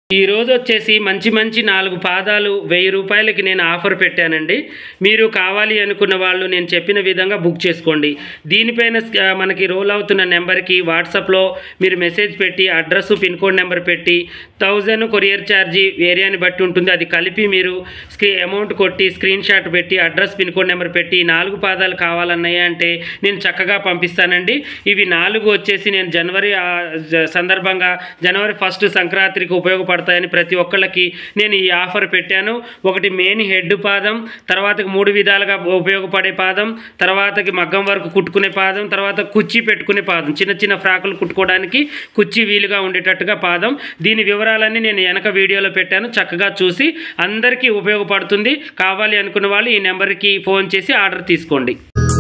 ఈ రోజు వచ్చేసి మంచి మంచి నాలుగు పాదాలు వెయ్యి రూపాయలకి నేను ఆఫర్ పెట్టానండి మీరు కావాలి అనుకున్న వాళ్ళు నేను చెప్పిన విధంగా బుక్ చేసుకోండి దీనిపైన స్క- మనకి రోల్ అవుతున్న నెంబర్కి వాట్సాప్లో మీరు మెసేజ్ పెట్టి అడ్రస్ పిన్ కోడ్ నెంబర్ పెట్టి థౌజండ్ కొరియర్ ఛార్జీ ఏరియాని బట్టి ఉంటుంది అది కలిపి మీరు స్క్రీ అమౌంట్ కొట్టి స్క్రీన్ షాట్ పెట్టి అడ్రస్ పిన్ కోడ్ నెంబర్ పెట్టి నాలుగు పాదాలు కావాలన్నాయి అంటే నేను చక్కగా పంపిస్తానండి ఇవి నాలుగు వచ్చేసి నేను జనవరి ఆ, జ- సందర్భంగా జనవరి ఫస్ట్ సంక్రాంతికి ఉపయోగపడతాయని ప్రతి ఒక్కళ్ళకి నేను ఈ ఆఫర్ పెట్టాను ఒకటి మెయిన్ హెడ్ పాదం తర్వాతకి మూడు విధాలుగా ఉపయోగపడే పాదం తర్వాతకి మగ్గం వరకు కుట్టుకునే పాదం తర్వాత కుర్చీ పెట్టుకునే పాదం చిన్న చిన్న ఫ్రాకులు కుట్టుకోవడానికి కుర్చీ వీలుగా ఉండేటట్టుగా పాదం దీని వివరాలన్నీ నేను వెనక వీడియోలో పెట్టాను చక్కగా చూసి అందరికీ ఉపయోగపడుతుంది కావాలి అనుకున్న వాళ్ళు ఈ నెంబర్కి ఫోన్ చేసి ఆర్డర్ తీసుకోండి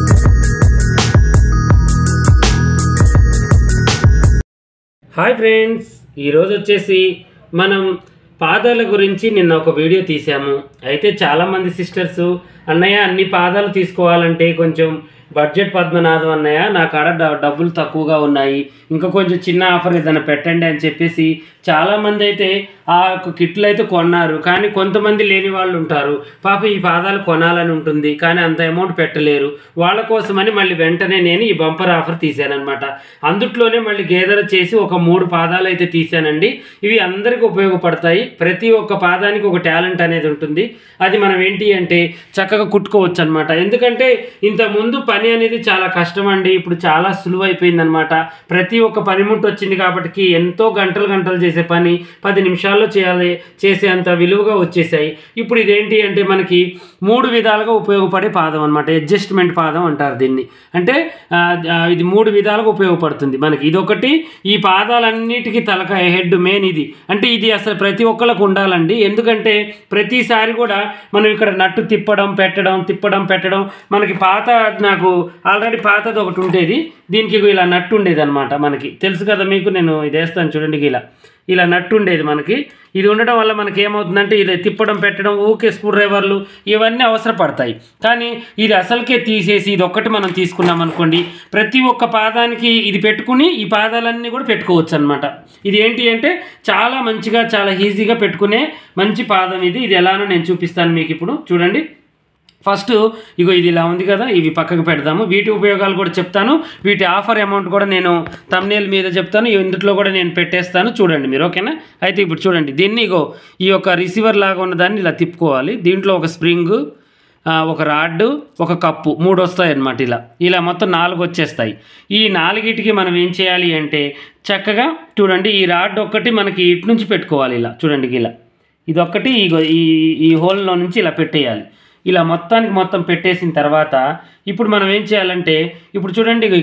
హాయ్ ఫ్రెండ్స్ ఈరోజు వచ్చేసి మనం పాదాల గురించి నిన్న ఒక వీడియో తీసాము అయితే చాలామంది సిస్టర్స్ అన్నయ్య అన్ని పాదాలు తీసుకోవాలంటే కొంచెం బడ్జెట్ పద్మనాథం అన్నయ్య నా కాడ డ- డబ్బులు తక్కువగా ఉన్నాయి ఇంకా కొంచెం చిన్న ఆఫర్ ఏదైనా పెట్టండి అని చెప్పేసి చాలామంది అయితే ఆ యొక్క కిట్లు అయితే కొన్నారు కానీ కొంతమంది లేని వాళ్ళు ఉంటారు పాప ఈ పాదాలు కొనాలని ఉంటుంది కానీ అంత అమౌంట్ పెట్టలేరు వాళ్ళ కోసమని మళ్ళీ వెంటనే నేను ఈ బంపర్ ఆఫర్ తీశానమాట అందుట్లోనే మళ్ళీ గేదెలు చేసి ఒక మూడు పాదాలు అయితే తీశానండి ఇవి అందరికీ ఉపయోగపడతాయి ప్రతి ఒక్క పాదానికి ఒక టాలెంట్ అనేది ఉంటుంది అది మనం ఏంటి అంటే చక్కగా కుట్టుకోవచ్చు అనమాట ఎందుకంటే ఇంత ముందు పని అనేది చాలా కష్టం అండి ఇప్పుడు చాలా సులువు అయిపోయింది అనమాట ప్రతి ఒక్క పనిముట్టు వచ్చింది కాబట్టి ఎంతో గంటలు గంటలు చేసే పని పది నిమిషాల్లో చేయాలి చేసేంత విలువగా వచ్చేసాయి ఇప్పుడు ఇదేంటి అంటే మనకి మూడు విధాలుగా ఉపయోగపడే పాదం అనమాట అడ్జస్ట్మెంట్ పాదం అంటారు దీన్ని అంటే ఆ, ఆ, ఇది మూడు విధాలుగా ఉపయోగపడుతుంది మనకి ఇదొకటి ఈ పాదాలన్నిటికీ తలకాయ హెడ్ మెయిన్ ఇది అంటే ఇది అసలు ప్రతి ఒక్కళ్ళకు ఉండాలండి ఎందుకంటే ప్రతిసారి కూడా మనం ఇక్కడ నట్టు తిప్పడం పెట్టడం తిప్పడం పెట్టడం మనకి పాత నాకు ఆల్రెడీ పాతది ఒకటి ఉండేది దీనికి ఇగో ఇలా నట్టు ఉండేది అనమాట మనకి తెలుసు కదా మీకు నేను ఇది వేస్తాను చూడండి ఇలా ఇలా నట్టు ఉండేది మనకి ఇది ఉండడం వల్ల మనకి ఏమవుతుందంటే ఇది తిప్పడం పెట్టడం ఊకే స్క్రూ డ్రైవర్లు ఇవన్నీ అవసరపడతాయి కానీ ఇది అసలుకే తీసేసి ఇది ఒక్కటి మనం తీసుకున్నాం అనుకోండి ప్రతి ఒక్క పాదానికి ఇది పెట్టుకుని ఈ పాదాలన్నీ కూడా పెట్టుకోవచ్చు అనమాట ఇది ఏంటి అంటే చాలా మంచిగా చాలా ఈజీగా పెట్టుకునే మంచి పాదం ఇది ఇది ఎలానో నేను చూపిస్తాను మీకు ఇప్పుడు చూడండి ఫస్ట్ ఇగో ఇది ఇలా ఉంది కదా ఇవి పక్కకు పెడదాము వీటి ఉపయోగాలు కూడా చెప్తాను వీటి ఆఫర్ అమౌంట్ కూడా నేను తమ్నేల్ మీద చెప్తాను ఇందులో కూడా నేను పెట్టేస్తాను చూడండి మీరు ఓకేనా అయితే ఇప్పుడు చూడండి దీన్ని ఇగో ఈ యొక్క రిసీవర్ లాగా ఉన్న దాన్ని ఇలా తిప్పుకోవాలి దీంట్లో ఒక స్ప్రింగ్ ఒక రాడ్ ఒక కప్పు మూడు వస్తాయి అన్నమాట ఇలా ఇలా మొత్తం నాలుగు వచ్చేస్తాయి ఈ నాలుగిటికి మనం ఏం చేయాలి అంటే చక్కగా చూడండి ఈ రాడ్ ఒక్కటి మనకి ఇటు నుంచి పెట్టుకోవాలి ఇలా చూడండి ఇలా ఇదొక్కటి ఇగో ఈ ఈ హోల్లో నుంచి ఇలా పెట్టేయాలి ఇలా మొత్తానికి మొత్తం పెట్టేసిన తర్వాత ఇప్పుడు మనం ఏం చేయాలంటే ఇప్పుడు చూడండి ఇగో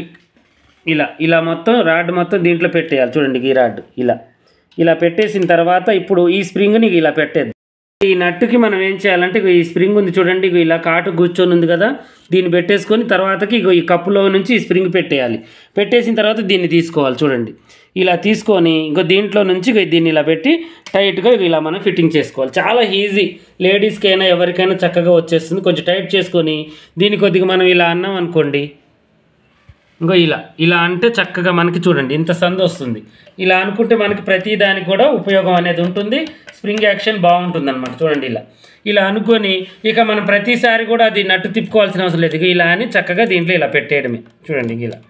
ఇలా ఇలా మొత్తం రాడ్ మొత్తం దీంట్లో పెట్టేయాలి చూడండి ఈ రాడ్ ఇలా ఇలా పెట్టేసిన తర్వాత ఇప్పుడు ఈ స్ప్రింగ్ని ఇలా పెట్టేద్దాం ఈ నట్టుకి మనం ఏం చేయాలంటే ఇగో ఈ స్ప్రింగ్ ఉంది చూడండి ఇగో ఇలా కాటు కూర్చొని ఉంది కదా దీన్ని పెట్టేసుకొని తర్వాతకి ఇగో ఈ కప్పులో నుంచి ఈ స్ప్రింగ్ పెట్టేయాలి పెట్టేసిన తర్వాత దీన్ని తీసుకోవాలి చూడండి ఇలా తీసుకొని ఇంకో దీంట్లో నుంచి ఇగో దీన్ని ఇలా పెట్టి టైట్గా ఇలా మనం ఫిట్టింగ్ చేసుకోవాలి చాలా ఈజీ లేడీస్కైనా ఎవరికైనా చక్కగా వచ్చేస్తుంది కొంచెం టైట్ చేసుకొని దీన్ని కొద్దిగా మనం ఇలా అన్నాం అనుకోండి ఇంకో ఇలా ఇలా అంటే చక్కగా మనకి చూడండి ఇంత సంద వస్తుంది ఇలా అనుకుంటే మనకి ప్రతి దానికి కూడా ఉపయోగం అనేది ఉంటుంది స్ప్రింగ్ యాక్షన్ బాగుంటుంది అనమాట చూడండి ఇలా ఇలా అనుకొని ఇక మనం ప్రతిసారి కూడా అది నట్టు తిప్పుకోవాల్సిన అవసరం లేదు ఇక ఇలా అని చక్కగా దీంట్లో ఇలా పెట్టేయడమే చూడండి ఇంక ఇలా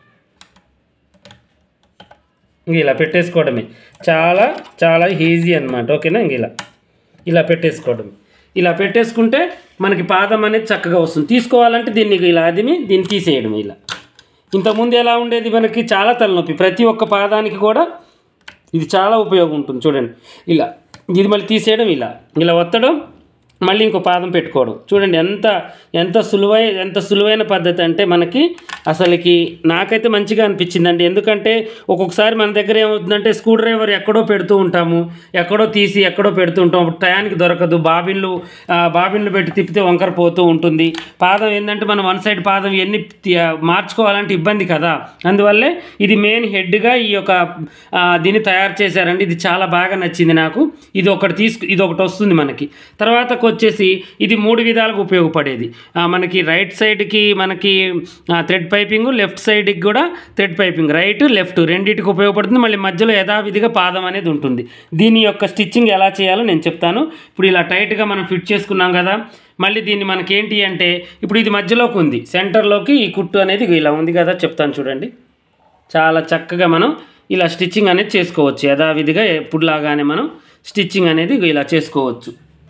ఇంక ఇలా పెట్టేసుకోవడమే చాలా చాలా ఈజీ అనమాట ఓకేనా ఇంక ఇలా ఇలా పెట్టేసుకోవడం ఇలా పెట్టేసుకుంటే మనకి పాదం అనేది చక్కగా వస్తుంది తీసుకోవాలంటే దీన్ని ఇలా అదిమి దీన్ని తీసేయడం ఇలా ఇంతకుముందు ఎలా ఉండేది మనకి చాలా తలనొప్పి ప్రతి ఒక్క పాదానికి కూడా ఇది చాలా ఉపయోగం ఉంటుంది చూడండి ఇలా ఇది మళ్ళీ తీసేయడం ఇలా ఇలా ఒత్తడం మళ్ళీ ఇంకో పాదం పెట్టుకోవడం చూడండి ఎంత ఎంత సులువై ఎంత సులువైన పద్ధతి అంటే మనకి అసలుకి నాకైతే మంచిగా అనిపించిందండి ఎందుకంటే ఒక్కొక్కసారి మన దగ్గర ఏమవుతుందంటే స్క్రూ డ్రైవర్ ఎక్కడో పెడుతూ ఉంటాము ఎక్కడో తీసి ఎక్కడో పెడుతూ ఉంటాం అప్పుడు టయానికి దొరకదు బాబిన్లు ఆ, బాబిన్లు పెట్టి తిప్పితే వంకర పోతూ ఉంటుంది పాదం ఏంటంటే మనం వన్ సైడ్ పాదం ఎన్ని తి- మార్చుకోవాలంటే ఇబ్బంది కదా అందువల్లే ఇది మెయిన్ హెడ్గా ఈ యొక్క ఆ, దీన్ని తయారు చేశారండి ఇది చాలా బాగా నచ్చింది నాకు ఇది ఒకటి తీసుకు ఇది ఒకటి వస్తుంది మనకి తర్వాత కొ- వచ్చేసి ఇది మూడు విధాలుగా ఉపయోగపడేది ఆ, మనకి రైట్ సైడ్కి మనకి థ్రెడ్ పైపింగ్ లెఫ్ట్ సైడ్కి కూడా థ్రెడ్ పైపింగ్ రైట్ లెఫ్ట్ రెండింటికి ఉపయోగపడుతుంది మళ్ళీ మధ్యలో యథావిధిగా పాదం అనేది ఉంటుంది దీని యొక్క స్టిచ్చింగ్ ఎలా చేయాలో నేను చెప్తాను ఇప్పుడు ఇలా టైట్గా మనం ఫిట్ చేసుకున్నాం కదా మళ్ళీ దీన్ని మనకేంటి అంటే ఇప్పుడు ఇది మధ్యలోకి ఉంది సెంటర్లోకి ఈ కుట్టు అనేది ఇలా ఉంది కదా చెప్తాను చూడండి చాలా చక్కగా మనం ఇలా స్టిచ్చింగ్ అనేది చేసుకోవచ్చు యథావిధిగా ఎప్పుడులాగానే మనం స్టిచ్చింగ్ అనేది ఇగో ఇలా చేసుకోవచ్చు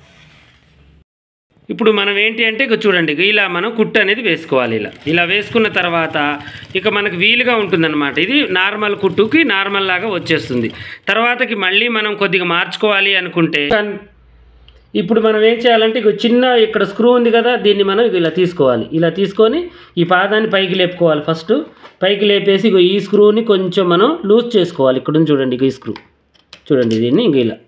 ఇప్పుడు మనం ఏంటి అంటే ఇక చూడండి ఇక ఇలా మనం కుట్టు అనేది వేసుకోవాలి ఇలా ఇలా వేసుకున్న తర్వాత ఇక మనకు వీలుగా ఉంటుందన్నమాట ఇది నార్మల్ కుట్టుకి నార్మల్ లాగా వచ్చేస్తుంది తర్వాతకి మళ్ళీ మనం కొద్దిగా మార్చుకోవాలి అనుకుంటే ఇప్పుడు మనం ఏం చేయాలంటే ఇక చిన్న ఇక్కడ స్క్రూ ఉంది కదా దీన్ని మనం ఇక ఇలా తీసుకోవాలి ఇలా తీసుకొని ఈ పాదాన్ని పైకి లేపుకోవాలి ఫస్ట్ పైకి లేపేసి ఇగో ఈ స్క్రూని కొంచెం మనం లూజ్ చేసుకోవాలి ఇక్కడ నుంచి చూడండి ఇక ఈ స్క్రూ చూడండి దీన్ని ఇంక ఇలా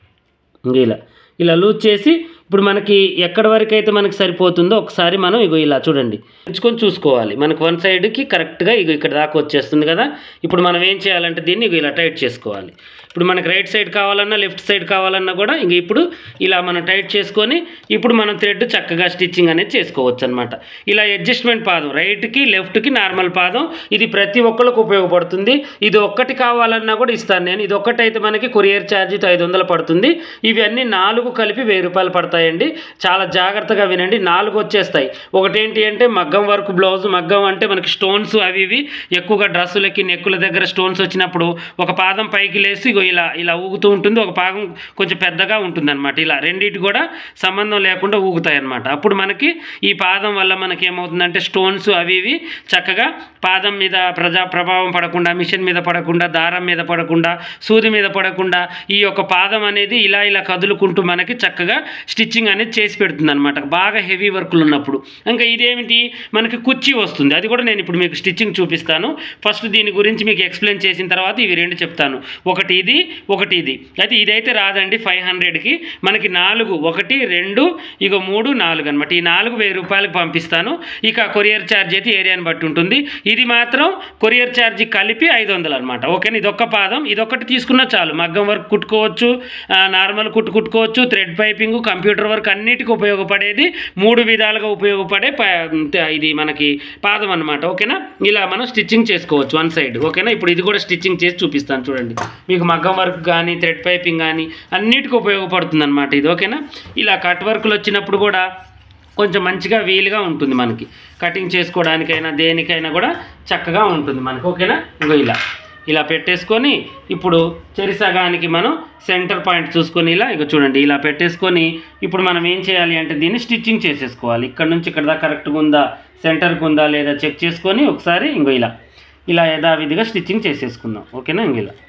ఇంక ఇలా ఇలా లూజ్ చేసి ఇప్పుడు మనకి ఎక్కడి వరకు అయితే మనకి సరిపోతుందో ఒకసారి మనం ఇగో ఇలా చూడండి ఉంచుకొని చూసుకోవాలి మనకు వన్ సైడ్కి కరెక్ట్గా ఇగో ఇక్కడ దాకా వచ్చేస్తుంది కదా ఇప్పుడు మనం ఏం చేయాలంటే దీన్ని ఇగో ఇలా టైట్ చేసుకోవాలి ఇప్పుడు మనకి రైట్ సైడ్ కావాలన్నా లెఫ్ట్ సైడ్ కావాలన్నా కూడా ఇంక ఇప్పుడు ఇలా మనం టైట్ చేసుకొని ఇప్పుడు మనం థ్రెడ్ చక్కగా స్టిచ్చింగ్ అనేది చేసుకోవచ్చు అనమాట ఇలా అడ్జస్ట్మెంట్ పాదం రైట్కి లెఫ్ట్కి నార్మల్ పాదం ఇది ప్రతి ఒక్కరికి ఉపయోగపడుతుంది ఇది ఒక్కటి కావాలన్నా కూడా ఇస్తాను నేను ఇది ఒక్కటైతే మనకి కొరియర్ ఛార్జీతో ఐదు వందలు పడుతుంది ఇవన్నీ నాలుగు కలిపి వెయ్యి రూపాయలు పడతాయండి చాలా జాగ్రత్తగా వినండి నాలుగు వచ్చేస్తాయి ఒకటేంటి అంటే మగ్గం వర్క్ బ్లౌజ్ మగ్గం అంటే మనకి స్టోన్స్ అవి ఇవి ఎక్కువగా డ్రెస్సులకి నెక్కుల దగ్గర స్టోన్స్ వచ్చినప్పుడు ఒక పాదం పైకి లేసి ఇగో ఇలా ఇలా ఊగుతూ ఉంటుంది ఒక పాదం కొంచెం పెద్దగా ఉంటుంది అనమాట ఇలా రెండింటి కూడా సంబంధం లేకుండా ఊగుతాయి అనమాట అప్పుడు మనకి ఈ పాదం వల్ల మనకి ఏమవుతుందంటే స్టోన్స్ అవి ఇవి చక్కగా పాదం మీద ప్రజా ప్రభావం పడకుండా మిషన్ మీద పడకుండా దారం మీద పడకుండా సూది మీద పడకుండా ఈ యొక్క పాదం అనేది ఇలా ఇలా కదులుకుంటూ మనకి చక్కగా స్టిచ్చింగ్ అనేది చేసి పెడుతుంది అనమాట బాగా హెవీ వర్క్లు ఉన్నప్పుడు ఇంకా ఇదేమిటి మనకి కుర్చీ వస్తుంది అది కూడా నేను ఇప్పుడు మీకు స్టిచ్చింగ్ చూపిస్తాను ఫస్ట్ దీని గురించి మీకు ఎక్స్ప్లెయిన్ చేసిన తర్వాత ఇవి రెండు చెప్తాను ఒకటి ఇది ఒకటి ఇది అయితే ఇదైతే రాదండి ఫైవ్ హండ్రెడ్కి మనకి నాలుగు ఒకటి రెండు ఇక మూడు నాలుగు అనమాట ఈ నాలుగు వెయ్యి రూపాయలకు పంపిస్తాను ఇక కొరియర్ ఛార్జ్ అయితే ఏరియాని బట్టి ఉంటుంది ఇది మాత్రం కొరియర్ ఛార్జ్ కలిపి ఐదు వందలు అనమాట ఓకేనా ఇదొక్క పాదం ఇదొక్కటి తీసుకున్నా చాలు మగ్గం వర్క్ కుట్టుకోవచ్చు ఆ, నార్మల్ కుట్టు కుట్టుకోవచ్చు థ్రెడ్ పైపింగ్ కంప్యూటర్ వర్క్ అన్నిటికీ ఉపయోగపడేది మూడు విధాలుగా ఉపయోగపడే ప- ఇది మనకి పాదం అనమాట ఓకేనా ఇలా మనం స్టిచ్చింగ్ చేసుకోవచ్చు వన్ సైడ్ ఓకేనా ఇప్పుడు ఇది కూడా స్టిచ్చింగ్ చేసి చూపిస్తాను చూడండి మీకు మగ్గం వర్క్ కానీ థ్రెడ్ పైపింగ్ కానీ అన్నిటికీ ఉపయోగపడుతుంది అనమాట ఇది ఓకేనా ఇలా కట్ వర్క్లు వచ్చినప్పుడు కూడా కొంచెం మంచిగా వీలుగా ఉంటుంది మనకి కటింగ్ చేసుకోవడానికైనా దేనికైనా కూడా చక్కగా ఉంటుంది మనకి ఓకేనా ఇంకో ఇలా ఇలా పెట్టేసుకొని ఇప్పుడు చెరి సగానికి మనం సెంటర్ పాయింట్ చూసుకొని ఇలా ఇక చూడండి ఇలా పెట్టేసుకొని ఇప్పుడు మనం ఏం చేయాలి అంటే దీన్ని స్టిచ్చింగ్ చేసేసుకోవాలి ఇక్కడ నుంచి ఇక్కడ దాకా కరెక్ట్గా ఉందా సెంటర్కి ఉందా లేదా చెక్ చేసుకొని ఒకసారి ఇంకో ఇలా ఇలా యథావిధిగా స్టిచ్చింగ్ చేసేసుకుందాం ఓకేనా ఇంక ఇలా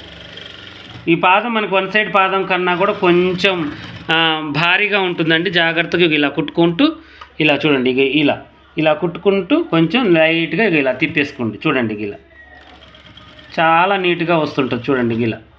ఈ పాదం మనకు వన్ సైడ్ పాదం కన్నా కూడా కొంచెం ఆ, భారీగా ఉంటుందండి జాగ్రత్తగా ఇగ ఇలా కుట్టుకుంటూ ఇలా చూడండి ఇక ఇలా ఇలా కుట్టుకుంటూ కొంచెం లైట్గా ఇగ ఇలా తిప్పేసుకోండి చూడండి ఇగ ఇలా చాలా నీట్గా వస్తుంటుంది చూడండి ఇగ ఇలా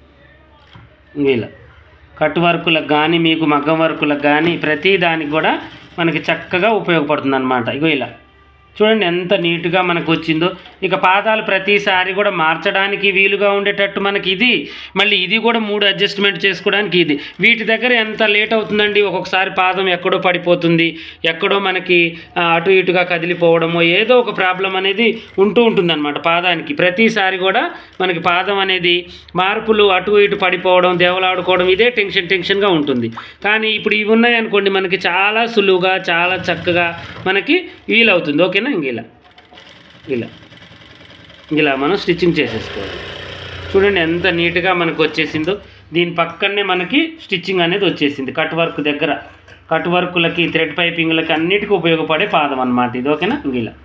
ఇగ ఇలా కట్ వర్కులకు కానీ మీకు మగ్గం వర్కులకు కానీ ప్రతి దానికి కూడా మనకి చక్కగా ఉపయోగపడుతుంది అనమాట ఇగో ఇలా చూడండి ఎంత నీట్గా మనకు వచ్చిందో ఇక పాదాలు ప్రతిసారి కూడా మార్చడానికి వీలుగా ఉండేటట్టు మనకి ఇది మళ్ళీ ఇది కూడా మూడు అడ్జస్ట్మెంట్ చేసుకోవడానికి ఇది వీటి దగ్గర ఎంత లేట్ అవుతుందండి ఒక్కొక్కసారి పాదం ఎక్కడో పడిపోతుంది ఎక్కడో మనకి ఆ, అటు ఇటుగా కదిలిపోవడమో ఏదో ఒక ప్రాబ్లం అనేది ఉంటూ ఉంటుందన్నమాట పాదానికి ప్రతిసారి కూడా మనకి పాదం అనేది మార్పులు అటు ఇటు పడిపోవడం దేవలాడుకోవడం ఇదే టెన్షన్ టెన్షన్గా ఉంటుంది కానీ ఇప్పుడు ఇవి ఉన్నాయనుకోండి మనకి చాలా సులువుగా చాలా చక్కగా మనకి వీలవుతుంది ఓకేనా ఇంక ఇలా ఇలా ఇలా మనం స్టిచ్చింగ్ చేసేసుకోవాలి చూడండి ఎంత నీట్గా మనకు వచ్చేసిందో దీని పక్కనే మనకి స్టిచ్చింగ్ అనేది వచ్చేసింది కట్ వర్క్ దగ్గర కట్ వర్కులకి థ్రెడ్ పైపింగ్లకి అన్నిటికీ ఉపయోగపడే పాదం అన్నమాట ఇది ఓకేనా ఇంక ఇలా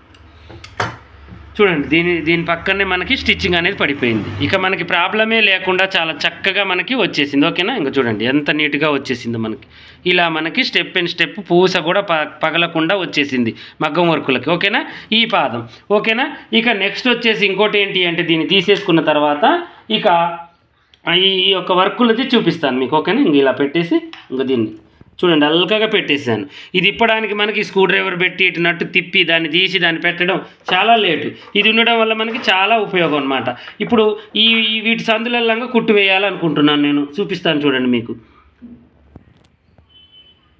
చూడండి దీని దీని పక్కనే మనకి స్టిచ్చింగ్ అనేది పడిపోయింది ఇక మనకి ప్రాబ్లమే లేకుండా చాలా చక్కగా మనకి వచ్చేసింది ఓకేనా ఇంకా చూడండి ఎంత నీట్గా వచ్చేసిందో మనకి ఇలా మనకి స్టెప్ అండ్ స్టెప్ పూస కూడా ప పగలకుండా వచ్చేసింది మగ్గం వర్కులకి ఓకేనా ఈ పాదం ఓకేనా ఇక నెక్స్ట్ వచ్చేసి ఇంకోటి ఏంటి అంటే దీన్ని తీసేసుకున్న తర్వాత ఇక ఈ ఈ యొక్క వర్కులది చూపిస్తాను మీకు ఓకేనా ఇంక ఇలా పెట్టేసి ఇంక దీన్ని చూడండి అల్కగా పెట్టేసాను ఇది ఇప్పడానికి మనకి స్క్రూ డ్రైవర్ పెట్టి ఇటు నట్టు తిప్పి దాన్ని తీసి దాన్ని పెట్టడం చాలా లేటు ఇది ఉండడం వల్ల మనకి చాలా ఉపయోగం అనమాట ఇప్పుడు ఈ ఈ వీటి సందులల్లంగా కుట్టు వేయాలనుకుంటున్నాను నేను చూపిస్తాను చూడండి మీకు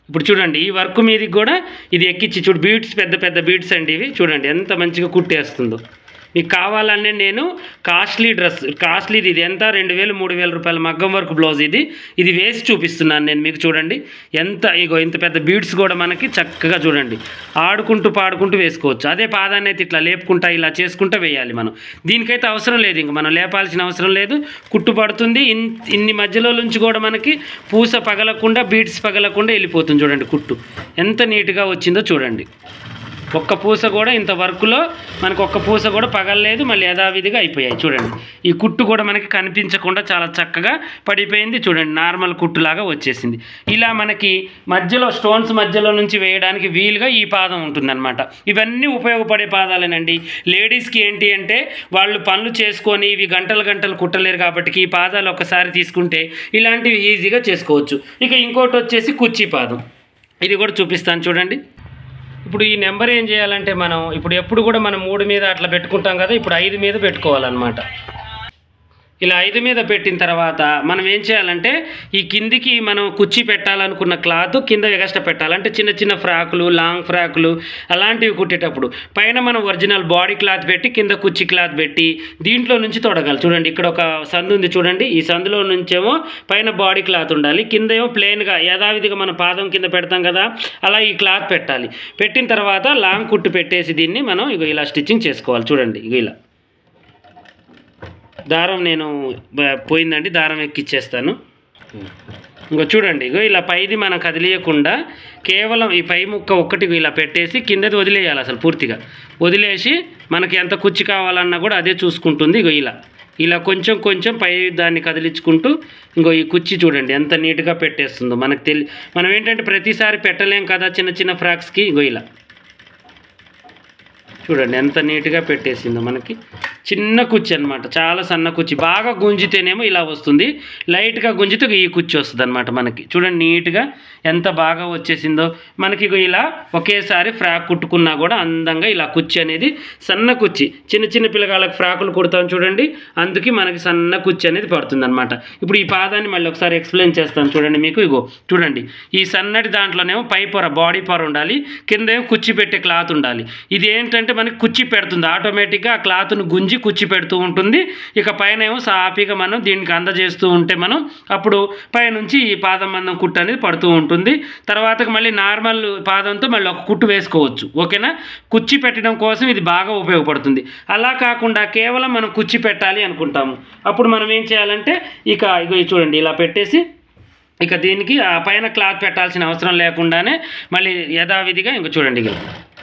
ఇప్పుడు చూడండి ఈ వర్క్ మీదకి కూడా ఇది ఎక్కించి చూడు బీడ్స్ పెద్ద పెద్ద బీడ్స్ అండి ఇవి చూడండి ఎంత మంచిగా కుట్టేస్తుందో మీకు కావాలనే నేను కాస్ట్లీ డ్రెస్ కాస్ట్లీది ఇది ఎంత రెండు వేలు మూడు వేల రూపాయల మగ్గం వర్క్ బ్లౌజ్ ఇది ఇది వేసి చూపిస్తున్నాను నేను మీకు చూడండి ఎంత ఇగో ఇంత పెద్ద బీడ్స్ కూడా మనకి చక్కగా చూడండి ఆడుకుంటూ పాడుకుంటూ వేసుకోవచ్చు అదే పాదాన్ని అయితే ఇట్లా లేపుకుంటా ఇలా చేసుకుంటూ వేయాలి మనం దీనికైతే అవసరం లేదు ఇంక మనం లేపాల్సిన అవసరం లేదు కుట్టు పడుతుంది ఇన్ ఇన్ని మధ్యలో నుంచి కూడా మనకి పూస పగలకుండా బీడ్స్ పగలకుండా వెళ్ళిపోతుంది చూడండి కుట్టు ఎంత నీట్గా వచ్చిందో చూడండి ఒక్క పూస కూడా ఇంత వర్క్లో మనకు ఒక్క పూస కూడా పగలలేదు మళ్ళీ యథావిధిగా అయిపోయాయి చూడండి ఈ కుట్టు కూడా మనకి కనిపించకుండా చాలా చక్కగా పడిపోయింది చూడండి నార్మల్ కుట్టులాగా వచ్చేసింది ఇలా మనకి మధ్యలో స్టోన్స్ మధ్యలో నుంచి వేయడానికి వీలుగా ఈ పాదం ఉంటుందన్నమాట ఇవన్నీ ఉపయోగపడే పాదాలేనండి లేడీస్కి ఏంటి అంటే వాళ్ళు పనులు చేసుకొని ఇవి గంటలు గంటలు కుట్టలేరు కాబట్టి ఈ పాదాలు ఒకసారి తీసుకుంటే ఇలాంటివి ఈజీగా చేసుకోవచ్చు ఇక ఇంకోటి వచ్చేసి కుర్చీ పాదం ఇది కూడా చూపిస్తాను చూడండి ఇప్పుడు ఈ నెంబర్ ఏం చేయాలంటే మనం ఇప్పుడు ఎప్పుడు కూడా మనం మూడు మీద అట్లా పెట్టుకుంటాం కదా ఇప్పుడు ఐదు మీద పెట్టుకోవాలన్నమాట ఇలా ఐదు మీద పెట్టిన తర్వాత మనం ఏం చేయాలంటే ఈ కిందికి మనం కుర్చీ పెట్టాలనుకున్న క్లాత్ కింద ఎగస్ట్రా పెట్టాలి అంటే చిన్న చిన్న ఫ్రాకులు లాంగ్ ఫ్రాకులు అలాంటివి కుట్టేటప్పుడు పైన మనం ఒరిజినల్ బాడీ క్లాత్ పెట్టి కింద కుర్చీ క్లాత్ పెట్టి దీంట్లో నుంచి తొడగాలి చూడండి ఇక్కడ ఒక సందు ఉంది చూడండి ఈ సందులో నుంచేమో పైన బాడీ క్లాత్ ఉండాలి కింద ఏమో ప్లెయిన్గా యథావిధిగా మన పాదం కింద పెడతాం కదా అలా ఈ క్లాత్ పెట్టాలి పెట్టిన తర్వాత లాంగ్ కుట్టు పెట్టేసి దీన్ని మనం ఇగో ఇలా స్టిచ్చింగ్ చేసుకోవాలి చూడండి ఇగో ఇలా దారం నేను బ- పోయిందండి దారం ఎక్కిచ్చేస్తాను ఇంకో చూడండి ఇగో ఇలా పైది మనం కదిలియకుండా కేవలం ఈ పై ముక్క ఒక్కటి ఇలా పెట్టేసి కిందది వదిలేయాలి అసలు పూర్తిగా వదిలేసి మనకి ఎంత కుచ్చి కావాలన్నా కూడా అదే చూసుకుంటుంది ఇగో ఇలా ఇలా కొంచెం కొంచెం పై దాన్ని కదిలించుకుంటూ ఇంకో ఈ కుర్చీ చూడండి ఎంత నీట్గా పెట్టేస్తుందో మనకు తెలి మనం ఏంటంటే ప్రతిసారి పెట్టలేం కదా చిన్న చిన్న ఫ్రాక్స్కి ఇగో ఇలా చూడండి ఎంత నీట్గా పెట్టేసిందో మనకి చిన్న కుర్చీ అనమాట చాలా సన్న కుర్చీ బాగా గుంజితేనేమో ఇలా వస్తుంది లైట్గా గుంజితే ఈ కుర్చీ వస్తుంది అనమాట మనకి చూడండి నీట్గా ఎంత బాగా వచ్చేసిందో మనకి ఇగో ఇలా ఒకేసారి ఫ్రాక్ కుట్టుకున్నా కూడా అందంగా ఇలా కుర్చీ అనేది సన్న కుర్చీ చిన్న చిన్న పిల్లగాళ్ళకి ఫ్రాకులు కుడతాం చూడండి అందుకే మనకి సన్న కుర్చీ అనేది పడుతుంది అనమాట ఇప్పుడు ఈ పాదాన్ని మళ్ళీ ఒకసారి ఎక్స్ప్లెయిన్ చేస్తాను చూడండి మీకు ఇగో చూడండి ఈ సన్నటి దాంట్లోనేమో పై పొర బాడీ పొర ఉండాలి కింద ఏమో కుర్చీ పెట్టే క్లాత్ ఉండాలి ఇది ఏంటంటే మనకి కుర్చీ పెడుతుంది ఆటోమేటిక్గా ఆ క్లాత్ను గుంజి కుర్చీ పెడుతూ ఉంటుంది ఇక పైన ఏమో సాఫీగా మనం దీనికి అందజేస్తూ ఉంటే మనం అప్పుడు పైనుంచి ఈ పాదం మందం కుట్టు అనేది పడుతూ ఉంటుంది తర్వాత మళ్ళీ నార్మల్ పాదంతో మళ్ళీ ఒక కుట్టు వేసుకోవచ్చు ఓకేనా కుర్చీ పెట్టడం కోసం ఇది బాగా ఉపయోగపడుతుంది అలా కాకుండా కేవలం మనం కుర్చీ పెట్టాలి అనుకుంటాము అప్పుడు మనం ఏం చేయాలంటే ఇక ఇగో ఇది చూడండి ఇలా పెట్టేసి ఇక దీనికి ఆ పైన క్లాత్ పెట్టాల్సిన అవసరం లేకుండానే మళ్ళీ యథావిధిగా ఇంక చూడండి ఇక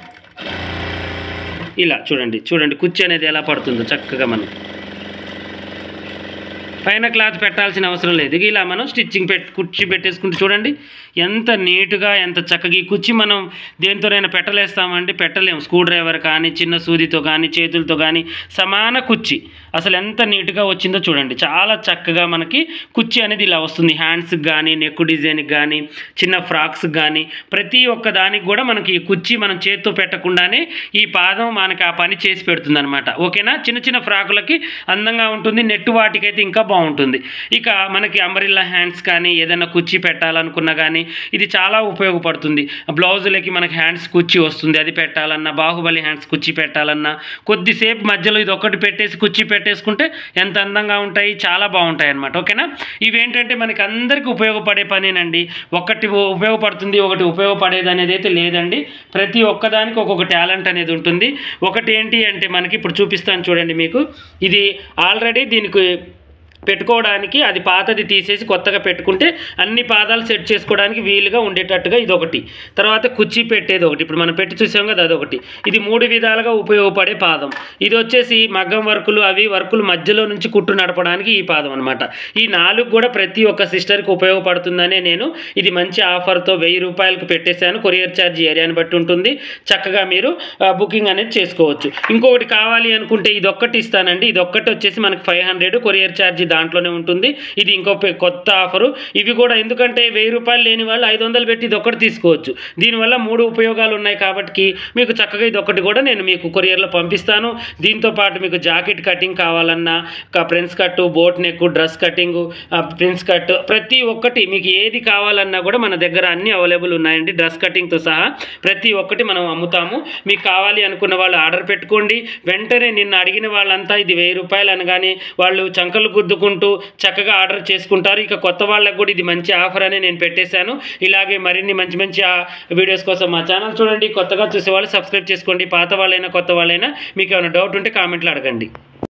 ఇలా చూడండి చూడండి కుర్చీ అనేది ఎలా పడుతుందో చక్కగా మనం పైన క్లాత్ పెట్టాల్సిన అవసరం లేదు ఇక ఇలా మనం స్టిచ్చింగ్ పెట్టి కుర్చీ పెట్టేసుకుంటే చూడండి ఎంత నీట్గా ఎంత చక్కగా ఈ కుర్చీ మనం దేనితోనైనా పెట్టలేస్తామండి పెట్టలేము స్క్రూ డ్రైవర్ కానీ చిన్న సూదితో కానీ చేతులతో కానీ సమాన కుర్చీ అసలు ఎంత నీట్గా వచ్చిందో చూడండి చాలా చక్కగా మనకి కుర్చీ అనేది ఇలా వస్తుంది హ్యాండ్స్కి కానీ నెక్ డిజైన్కి కానీ చిన్న ఫ్రాక్స్కి కానీ ప్రతి ఒక్క దానికి కూడా మనకి ఈ కుర్చీ మనం చేత్తో పెట్టకుండానే ఈ పాదం మనకి ఆ పని చేసి పెడుతుంది అనమాట ఓకేనా చిన్న చిన్న ఫ్రాకులకి అందంగా ఉంటుంది నెట్ వాటికైతే ఇంకా బాగుంటుంది ఇక మనకి అంబరిల్లా హ్యాండ్స్ కానీ ఏదైనా కుర్చీ పెట్టాలనుకున్నా కానీ ఇది చాలా ఉపయోగపడుతుంది బ్లౌజులకి మనకి హ్యాండ్స్ కుర్చీ వస్తుంది అది పెట్టాలన్నా బాహుబలి హ్యాండ్స్ కుర్చీ పెట్టాలన్నా కొద్దిసేపు మధ్యలో ఇది ఒకటి పెట్టేసి కుర్చీ పెట్టేసుకుంటే ఎంత అందంగా ఉంటాయి చాలా బాగుంటాయి అన్నమాట ఓకేనా ఇవేంటంటే మనకి అందరికీ ఉపయోగపడే పనేనండి ఒకటి ఉపయోగపడుతుంది ఒకటి ఉపయోగపడేది అనేది అయితే లేదండి ప్రతి ఒక్కదానికి ఒక్కొక్క టాలెంట్ అనేది ఉంటుంది ఒకటి ఏంటి అంటే మనకి ఇప్పుడు చూపిస్తాను చూడండి మీకు ఇది ఆల్రెడీ దీనికి పెట్టుకోవడానికి అది పాతది తీసేసి కొత్తగా పెట్టుకుంటే అన్ని పాదాలు సెట్ చేసుకోవడానికి వీలుగా ఉండేటట్టుగా ఇది ఒకటి తర్వాత కుర్చీ పెట్టేది ఒకటి ఇప్పుడు మనం పెట్టి చూసాం కదా అదొకటి ఇది మూడు విధాలుగా ఉపయోగపడే పాదం ఇది వచ్చేసి మగ్గం వర్కులు అవి వర్కులు మధ్యలో నుంచి కుట్టు నడపడానికి ఈ పాదం అనమాట ఈ నాలుగు కూడా ప్రతి ఒక్క సిస్టర్కి ఉపయోగపడుతుందనే నేను ఇది మంచి ఆఫర్తో వెయ్యి రూపాయలకు పెట్టేశాను కొరియర్ ఛార్జ్ ఏరియాని బట్టి ఉంటుంది చక్కగా మీరు ఆ, బుకింగ్ అనేది చేసుకోవచ్చు ఇంకొకటి కావాలి అనుకుంటే ఇది ఒక్కటి ఇస్తానండి ఇది ఒక్కటి వచ్చేసి మనకి ఫైవ్ హండ్రెడ్ కొరియర్ ఛార్జ్ దాంట్లోనే ఉంటుంది ఇది ఇంకో పె- కొత్త ఆఫరు ఇవి కూడా ఎందుకంటే వెయ్యి రూపాయలు లేని వాళ్ళు ఐదు వందలు పెట్టి ఇది ఒకటి తీసుకోవచ్చు దీనివల్ల మూడు ఉపయోగాలు ఉన్నాయి కాబట్టి మీకు చక్కగా ఇది ఒకటి కూడా నేను మీకు కొరియర్లో పంపిస్తాను దీంతో పాటు మీకు జాకెట్ కటింగ్ కావాలన్నా ఒక prince cut boat neck dress cutting prince cut ప్రతి ఒక్కటి మీకు ఏది కావాలన్నా కూడా మన దగ్గర అన్ని అవైలబుల్ ఉన్నాయండి డ్రెస్ కటింగ్తో సహా ప్రతి ఒక్కటి మనం అమ్ముతాము మీకు కావాలి అనుకున్న వాళ్ళు ఆర్డర్ పెట్టుకోండి వెంటనే నిన్న అడిగిన వాళ్ళంతా ఇది వెయ్యి రూపాయలు అనగానే వాళ్ళు చంకలు గుద్దుకుంటూ చక్కగా ఆర్డర్ చేసుకుంటారు ఇక కొత్త వాళ్ళకు కూడా ఇది మంచి ఆఫర్ అని నేను పెట్టేశాను ఇలాగే మరిన్ని మంచి మంచి ఆ వీడియోస్ కోసం మా ఛానల్ చూడండి కొత్తగా చూసే వాళ్ళు సబ్స్క్రైబ్ చేసుకోండి పాత వాళ్ళైనా కొత్త వాళ్ళైనా మీకు ఏమైనా డౌట్ ఉంటే కామెంట్లో అడగండి